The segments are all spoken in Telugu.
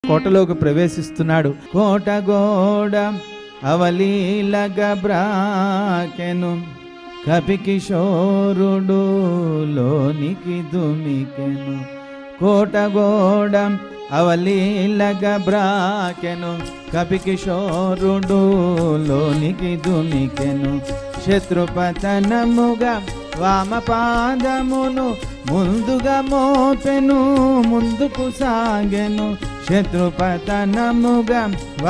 కోటలోకి ప్రవేశిస్తున్నాడు కోట గోడ అవలీలగ బ్రాకెను కపికిషోరుడు లోనికి దుమికెను కోట గోడ అవలీలగ బ్రాకెను కపికిషోరుడు లోనికి దుమికెను శత్రుపతనముగా వామపాదమును ముందుగా మోపెను ముందుకు సాగెను శత్రుపతనముగా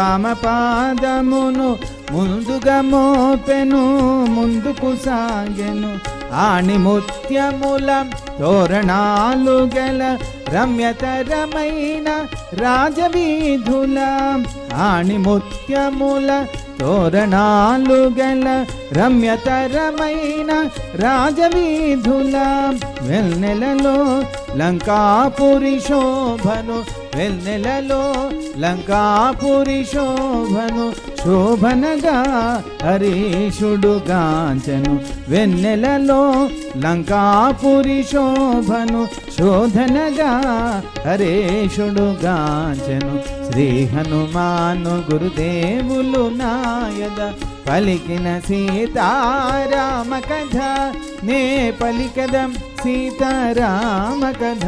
వామపాదమును ముందుగా మోపెను ముందుకు సాగెను ఆణిముత్యముల తోరణాలు గల రమ్యతరమైన రాజవీధుల ఆణిముత్యముల తోరణాలు గల రమ్యతరమైన రాజవీధుల వెన్నెలలో లంకాపురి శోభను వెన్నెలలో లంకాపురి శోభను శోభనగా హరీషుడు గాంచను వెన్నెలలో లంకాపురి శోభను శోధనగా హరేషుడు గాంచను శ్రీ హనుమాను గురుదేవులు నాయద పలికిన సీతారామ కథ నే పలికదం సీతారామ కథ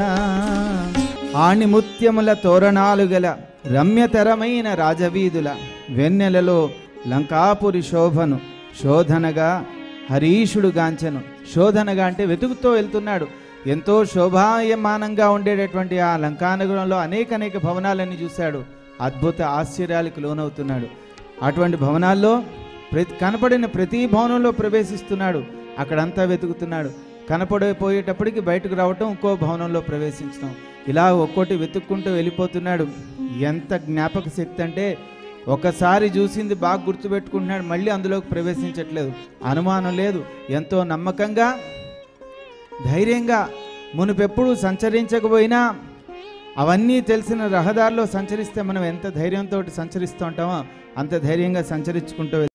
ఆణిముత్యముల తోరణాలు గల రమ్యతరమైన రాజవీధుల వెన్నెలలో లంకాపురి శోభను శోధనగా హరీషుడు గాంచెను శోధనగా అంటే వెతుకుతూ వెళ్తున్నాడు ఎంతో శోభాయమానంగా ఉండేటటువంటి ఆ లంకానగరంలో అనేక అనేక భవనాలన్నీ చూశాడు అద్భుత ఆశ్చర్యాలకు లోనవుతున్నాడు అటువంటి భవనాల్లో ప్రతి కనపడిన ప్రతి భవనంలో ప్రవేశిస్తున్నాడు అక్కడంతా వెతుకుతున్నాడు కనపడిపోయేటప్పటికి బయటకు రావటం ఇంకో భవనంలో ప్రవేశించడం ఇలా ఒక్కోటి వెతుక్కుంటూ వెళ్ళిపోతున్నాడు ఎంత జ్ఞాపక శక్తి అంటే ఒకసారి చూసింది బాగా గుర్తుపెట్టుకుంటున్నాడు మళ్ళీ అందులోకి ప్రవేశించట్లేదు అనుమానం లేదు ఎంతో నమ్మకంగా ధైర్యంగా మునుపెప్పుడు సంచరించకపోయినా అవన్నీ తెలిసిన రహదారిలో సంచరిస్తే మనం ఎంత ధైర్యంతో సంచరిస్తూ ఉంటామో అంత ధైర్యంగా సంచరించుకుంటూ వెళ్